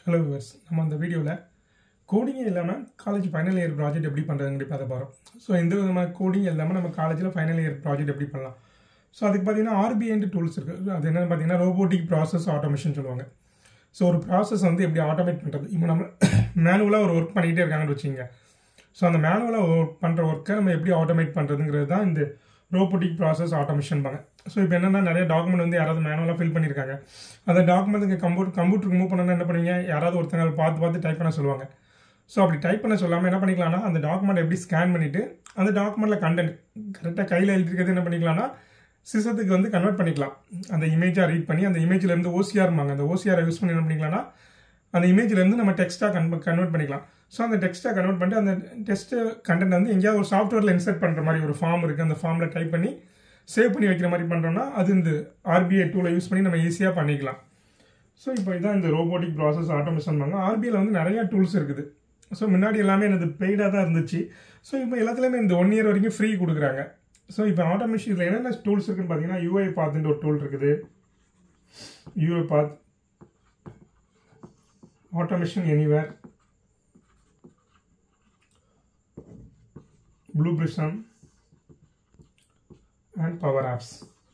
hello viewers நம்ம அந்த வீடியோவில் கோடிங்கே இல்லாமல் காலேஜ் ஃபைனல் இயர் ப்ராஜெக்ட் எப்படி பண்ணுறதுன்னு பார்த்த போகிறோம் ஸோ எந்த விதமான கோடிங் இல்லாமல் நம்ம காலேஜில் ஃபைனல் இயர் ப்ராஜெக்ட் எப்படி பண்ணலாம் ஸோ அதுக்கு பார்த்தீங்கன்னா ஆர்பிஐன்ட்டு டூல்ஸ் இருக்குது அது என்னென்னு பார்த்தீங்கன்னா ரோபோட்டிக் ப்ராசஸ் ஆட்டோமேஷன் சொல்லுவாங்க ஸோ ஒரு ப்ராசஸ் வந்து எப்படி ஆட்டோமேட் பண்ணுறது இப்போ நம்ம மேனுவலாக ஒரு ஒர்க் பண்ணிகிட்டே இருக்காங்கன்னு வச்சுங்க ஸோ அந்த மேனுவலாக ஒர்க் பண்ணுற ஒர்க்கை நம்ம எப்படி ஆட்டோமேட் பண்ணுறதுங்கிறது தான் இந்த ரோபோட்டிக் ப்ராசஸ் ஆட்டோமேஷன் பாங்க ஸோ இப்போ என்னென்னா நிறைய டாக்குமெண்ட் வந்து யாராவது மேனுவலாக ஃபில் பண்ணியிருக்காங்க அந்த டாக்குமெண்ட்டுக்கு கம்ப்யூட்டர் கம்ப்யூட்டருக்கு மூவ் பண்ணணும்னா என்ன பண்ணுவீங்க யாராவது ஒருத்தங்க பார்த்து பார்த்து டைப் பண்ண சொல்லுவாங்க ஸோ அப்படி டைப் பண்ண சொல்லாமல் என்ன பண்ணிக்கலாம்னா அந்த டாக்குமெண்ட் எப்படி ஸ்கேன் பண்ணிவிட்டு அந்த டாக்குமெண்ட்டில் கண்டென்ட் கரெக்டாக கையில் எழுதிருக்கிறது என்ன பண்ணிக்கலாம்னா சிஸ்டத்துக்கு வந்து கன்வெர்ட் பண்ணிக்கலாம் அந்த இமேஜாக ரீட் பண்ணி அந்த இமேஜ்லேருந்து ஓசிஆர்மாங்க அந்த ஓசிஆரை யூஸ் பண்ணி என்ன பண்ணிக்கலாம்னா அந்த இமேஜ்லேருந்து நம்ம டெக்ஸ்ட்டாக கன் கன்வெர்ட் பண்ணிக்கலாம் ஸோ அந்த டெக்ஸ்ட்டாக கன்வெர்ட் பண்ணிட்டு அந்த டெஸ்ட் கண்டென்ட் வந்து எங்கேயாவது ஒரு சாஃப்ட்வேரில் இன்சர்ட் பண்ணுற மாதிரி ஒரு ஃபார்ம் இருக்குது அந்த ஃபார்மில் டைப் பண்ணி சேவ் பண்ணி வைக்கிற மாதிரி பண்ணுறோம்னா அது இந்த ஆர்பிஐ டூலை யூஸ் பண்ணி நம்ம ஈஸியாக பண்ணிக்கலாம் ஸோ இப்போ இதான் இந்த ரோபோட்டிக் ப்ராசஸ் ஆட்டோமேஷன் பண்ணாங்க ஆர்பிஐயில் வந்து நிறையா டூல்ஸ் இருக்குது ஸோ முன்னாடி எல்லாமே எனது பெய்டாக தான் இருந்துச்சு ஸோ இப்போ எல்லாத்துலேயுமே இந்த ஒன் இயர் வரைக்கும் ஃப்ரீ கொடுக்குறாங்க ஸோ இப்போ ஆட்டோமேஷன் இதில் என்னென்ன டூல்ஸ் இருக்குன்னு பார்த்தீங்கன்னா யூஐ பாத்துன்ற ஒரு டூல் இருக்குது UiPath automation anywhere blue prism and power apps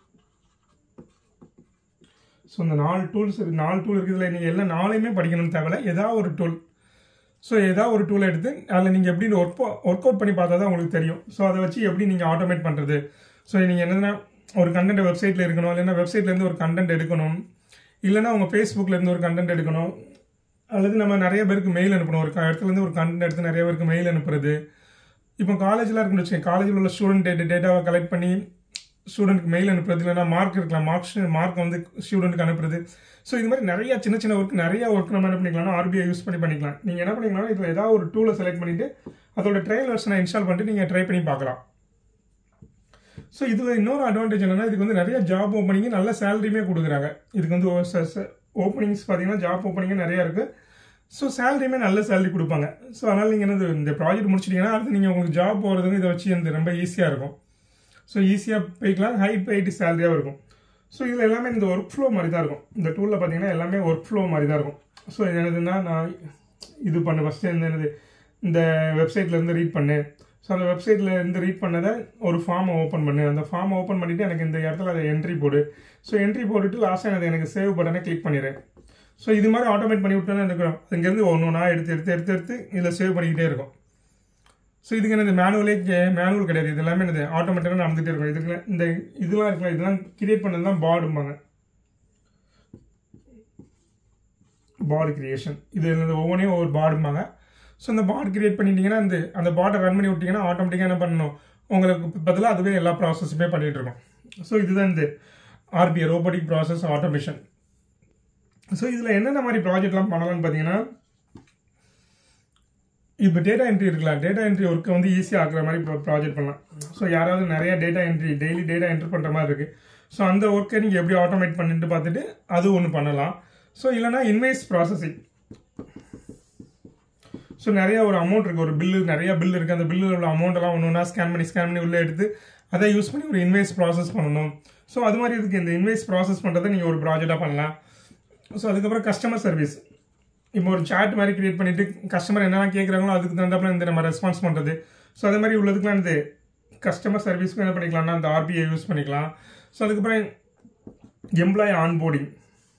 so இந்த நாலு டூல்ஸ் இருக்கு நாலு டூல் இருக்குதுல நீங்கள் எல்லா நாளையுமே படிக்கணும்னு தேவையில்ல ஏதாவது ஒரு டூல் ஸோ ஏதாவது ஒரு டூலை எடுத்து அதில் நீங்கள் எப்படி ஒர்க் ஒர்க் அவுட் பண்ணி பார்த்தா தான் உங்களுக்கு தெரியும் ஸோ அதை வச்சு எப்படி நீங்கள் ஆட்டோமேட் பண்ணுறது ஸோ நீங்கள் என்னென்னா ஒரு கண்டென்ட் வெப்சைட்டில் இருக்கணும் இல்லைன்னா வெப்சைட்லேருந்து ஒரு கண்டென்ட் எடுக்கணும் இல்லைன்னா உங்கள் ஃபேஸ்புக்லேருந்து ஒரு கண்டென்ட் எடுக்கணும் அல்லது நம்ம நிறைய பேருக்கு மெயில் அனுப்பணும் ஒரு இடத்துலேருந்து ஒரு கண்டென்ட் எடுத்து நிறைய பேருக்கு மெயில் அனுப்புறது இப்போ காலேஜில் இருக்குன்னு வச்சுக்கோங்க காலேஜில் உள்ள ஸ்டூடெண்ட் டேட்டா டேட்டாவை கலெக்ட் பண்ணி ஸ்டூடெண்ட்க்கு மெயில் அனுப்புறது இல்லைனா மார்க் இருக்கலாம் மார்க்ஸ் மார்க் வந்து ஸ்டூடெண்ட்டுக்கு அனுப்புறது ஸோ இது மாதிரி நிறைய சின்ன சின்ன ஒர்க் நிறைய ஒர்க் நம்ம என்ன பண்ணிக்கலாம்னா ஆர்பிஐ யூஸ் பண்ணி பண்ணிக்கலாம் நீங்கள் என்ன பண்ணிக்கலாம் இதில் ஏதாவது ஒரு டூலை செலக்ட் பண்ணிவிட்டு அதோட ட்ரையல் வெர்ஷனை இன்ஸ்டால் பண்ணிட்டு நீங்கள் ட்ரை பண்ணி பார்க்கலாம் ஸோ இது இன்னொரு அட்வான்டேஜ் என்னன்னா இதுக்கு வந்து நிறைய ஜாப் ஓப்பனிங் நல்ல சேலரியுமே கொடுக்குறாங்க இதுக்கு வந்து ஓப்பனிங்ஸ் பார்த்தீங்கன்னா ஜாப் ஓப்பனிங்கே நிறையா இருக்குது ஸோ சேலரியுமே நல்ல சேலரி கொடுப்பாங்க ஸோ அதனால் நீங்கள் என்னது இந்த ப்ராஜெக்ட் முடிச்சிட்டிங்கன்னா அடுத்து நீங்கள் உங்களுக்கு ஜாப் போகிறதுக்கு இதை வச்சு இந்த ரொம்ப ஈஸியாக இருக்கும் ஸோ ஈஸியாக போய்க்கலாம் ஹை பெய்டு சேலரியாக இருக்கும் ஸோ இதில் எல்லாமே இந்த ஒர்க் ஃப்ளோ மாதிரி தான் இருக்கும் இந்த டூலில் பார்த்தீங்கன்னா எல்லாமே ஒர்க் ஃப்ளோ மாதிரி தான் இருக்கும் ஸோ என்னதுன்னா நான் இது பண்ண ஃபஸ்ட்டு இந்த என்னது இந்த வெப்சைட்லேருந்து ரீட் பண்ணு ஸோ அந்த வெப்சைட்டில் இருந்து ரீட் பண்ணதை ஒரு ஃபார்மை ஓப்பன் பண்ணு அந்த ஃபார்மை ஓப்பன் பண்ணிவிட்டு எனக்கு இந்த இடத்துல அதை என்ட்ரி போடு ஸோ என்ட்ரி போட்டுட்டு லாஸ்ட்டாக எனக்கு எனக்கு சேவ் பட்டனை கிளிக் பண்ணிடுறேன் ஸோ இது மாதிரி ஆட்டோமேட் பண்ணி விட்டோன்னு இருக்கிறோம் இங்கேருந்து ஒன்று ஒன்றா எடுத்து எடுத்து எடுத்து எடுத்து இதில் சேவ் பண்ணிக்கிட்டே இருக்கும் ஸோ இதுக்கு என்ன மேனுவலே மேனுவல் கிடையாது இது எல்லாமே என்னது ஆட்டோமேட்டிக்காக நடந்துகிட்டே இருக்கும் இதுக்கு இந்த இதெல்லாம் இருக்கலாம் இதெல்லாம் கிரியேட் பண்ணது தான் பாடும்பாங்க பாடு கிரியேஷன் இது இந்த ஒவ்வொன்றையும் ஒவ்வொரு பாடும்பாங்க ஸோ இந்த பாட் கிரியேட் பண்ணிட்டீங்கன்னா இந்த அந்த பாட்டை ரன் பண்ணி விட்டிங்கன்னா ஆட்டோமேட்டிக்காக என்ன பண்ணணும் உங்களுக்கு பதிலாக அதுவே எல்லா ப்ராசஸுமே பண்ணிகிட்டு இருக்கோம் ஸோ இதுதான் இந்த RPI robotic process automation so இதில் என்னென்ன மாதிரி ப்ராஜெக்ட்லாம் பண்ணலாம்னு பார்த்தீங்கன்னா இப்போ டேட்டா என்ட்ரி இருக்கலாம் டேட்டா என்ட்ரி ஒர்க்கை வந்து ஈஸியாக ஆக்குற மாதிரி ப்ராஜெக்ட் பண்ணலாம் ஸோ யாராவது நிறைய data entry daily data entry பண்ணுற மாதிரி இருக்குது ஸோ அந்த ஒர்க்கை நீங்கள் எப்படி ஆட்டோமேட் பண்ணிட்டு பார்த்துட்டு அது ஒன்று பண்ணலாம் ஸோ இல்லைனா இன்வைஸ் ப்ராசஸிங் ஸோ நிறைய ஒரு அமௌண்ட் இருக்குது ஒரு பில்லு நிறைய பில் இருக்குது அந்த பில்லில் உள்ள அமௌண்ட்டெல்லாம் ஒன்று ஒன்றா ஸ்கேன் பண்ணி ஸ்கேன் பண்ணி உள்ளே எடுத்து அதை யூஸ் பண்ணி ஒரு இன்வைஸ் ப்ராசஸ் பண்ணணும் ஸோ அது மாதிரி இதுக்கு இந்த இன்வைஸ் ப்ராசஸ் பண்ணுறதை நீங்கள் ஒரு ப்ராஜெக்டாக பண்ணலாம் ஸோ அதுக்கப்புறம் கஸ்டமர் சர்வீஸ் இப்போ ஒரு சாட் மாதிரி கிரியேட் பண்ணிட்டு கஸ்டமர் என்னெல்லாம் கேட்குறாங்களோ அதுக்கு தகுந்தாப்புல இந்த நம்ம ரெஸ்பான்ஸ் பண்ணுறது ஸோ அதே மாதிரி உள்ளதுக்குலாம் இந்த கஸ்டமர் சர்வீஸ்க்கு என்ன பண்ணிக்கலாம்னா அந்த ஆர்பிஐ யூஸ் பண்ணிக்கலாம் ஸோ அதுக்கப்புறம் எம்ப்ளாய் ஆன்போர்டிங்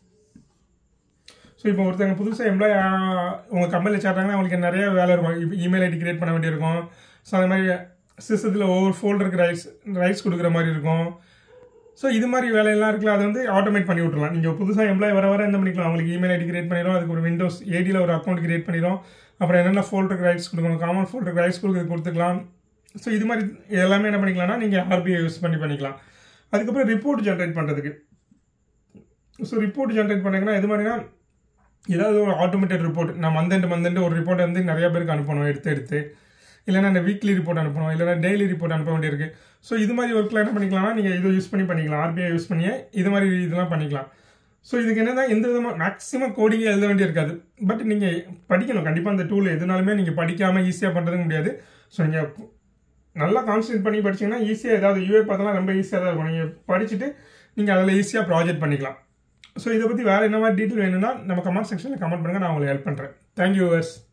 ஸோ இப்போ ஒருத்தங்க புதுசாக எம்ப்ளாய் உங்கள் கம்பெனியில் சேர்றாங்கன்னா அவங்களுக்கு நிறைய வேலை இருக்கும் இப்போ இமெயில் ஐடி கிரியேட் பண்ண வேண்டியிருக்கும் ஸோ அது மாதிரி சிஸ்டத்தில் ஒவ்வொரு ஃபோல்டருக்கு ரைட்ஸ் ரைட்ஸ் கொடுக்குற மாதிரி இருக்கும் ஸோ இது மாதிரி வேலையெல்லாம் இருக்குல்ல அதை வந்து ஆட்டோமேட் பண்ணி விட்றலாம் நீங்கள் புதுசாக எம்ப்ளாய் வர வர என்ன பண்ணிக்கலாம் அவங்களுக்கு இமெயில் ஐடி கிரியேட் பண்ணிடும் அதுக்கு ஒரு விண்டோஸ் ஏடியில் ஒரு அக்கௌண்ட் கிரியேட் பண்ணிடும் அப்புறம் என்னென்ன ஃபோல்டருக்கு ரைட்ஸ் கொடுக்கணும் காமன் ஃபோல்டருக்கு ரைட்ஸ் கொடுக்குறது கொடுத்துக்கலாம் ஸோ இது மாதிரி எல்லாமே என்ன பண்ணிக்கலாம்னா நீங்கள் ஆர்பிஐ யூஸ் பண்ணி பண்ணிக்கலாம் அதுக்கப்புறம் ரிப்போர்ட் ஜென்ரேட் பண்ணுறதுக்கு ஸோ ரிப்போர்ட் ஜென்ரேட் பண்ணிங்கன்னா எது மாதிரினா ஏதாவது ஒரு ஆட்டோமேட்டட் ரிப்போர்ட் நான் மந்தண்டு மந்தண்டு ஒரு ரிப்போர்ட் வந்து நிறைய பேருக்கு அனுப்பணும் எடுத்து எடுத்து இல்லைனா இந்த வீக்லி ரிப்போர்ட் அனுப்பணும் இல்லைனா டெய்லி ரிப்போர்ட் அனுப்ப வேண்டியிருக்கு ஸோ இது மாதிரி ஒர்க்கில் என்ன பண்ணிக்கலாம்னா நீங்கள் இதை யூஸ் பண்ணி பண்ணிக்கலாம் ஆர்பிஐ யூஸ் பண்ணியே இது மாதிரி இதெல்லாம் பண்ணிக்கலாம் ஸோ இதுக்கு என்ன எந்த விதமாக மேக்ஸிமம் கோடிங்கே எழுத வேண்டிய இருக்காது பட் நீங்கள் படிக்கணும் கண்டிப்பாக அந்த டூல் எதுனாலுமே நீங்கள் படிக்காமல் ஈஸியாக பண்ணுறதுக்கு முடியாது ஸோ நீங்கள் நல்லா கான்சன்ட்ரேட் பண்ணி படிச்சிங்கன்னா ஈஸியாக ஏதாவது யூஏ பார்த்தலாம் ரொம்ப ஈஸியாக தான் இருக்கும் நீங்கள் படிச்சுட்டு நீங்கள் அதில் ஈஸியாக ப்ராஜெக்ட் பண்ணிக்கலாம் ஸோ இதை பற்றி வேறு என்ன மாதிரி டீட்டெயில் வேணும்னா நம்ம கமெண்ட் செக்ஷனில் கமெண்ட் பண்ணுங்கள் நான் உங்களுக்கு ஹெல்ப் பண்ணுறேன் தேங்க்யூ வர்ஸ்